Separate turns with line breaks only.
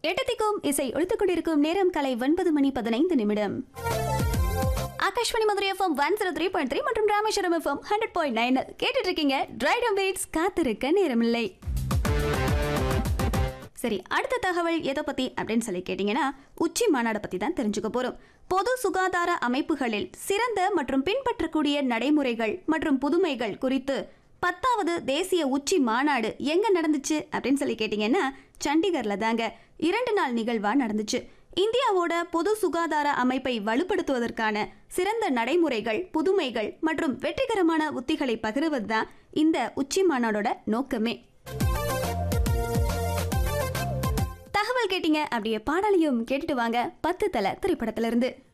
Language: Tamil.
எட்டத்திக்கும் இசை ஒழித்துக் கொண்டிருக்கும் நேரம் கலை ஒன்பது மணி பதினைந்து நிமிடம் Akashvani Madurai FM one zero three point three மற்றும் Rameswaram FM hundred point nine கேட்டுட்டு இருக்கீங்க டிரைடம் வெயிட்ஸ் காத்திருக்க நேரமில்லை சரி அடுத்த தகவல் எதை பத்தி அப்படின்னு சொல்லி கேட்டீங்கன்னா உச்சி மாநாடு பத்தி தான் தெரிஞ்சுக்க போறோம் பொது சுகாதார அமைப்புகளில் சிறந்த மற்றும் பின்பற்றக்கூடிய நடைமுறைகள் மற்றும் புதுமைகள் குறித்து பத்தாவது தேசிய உச்சி மாநாடு எங்க நடந்துச்சு அப்படின்னு சொல்லி கேட்டீங்கன்னா சண்டிகர்ல தாங்க இரண்டு நாள் நிகழ்வா நடந்துச்சு இந்தியாவோட பொது சுகாதார அமைப்பை வலுப்படுத்துவதற்கான சிறந்த நடைமுறைகள் புதுமைகள் மற்றும் வெற்றிகரமான உத்திகளை பகிர்வது தான் இந்த உச்சி மாநாடோட நோக்கமே தகவல் கேட்டீங்க அப்படியே பாடலையும் கேட்டுட்டு வாங்க பத்து தலை திரைப்படத்திலிருந்து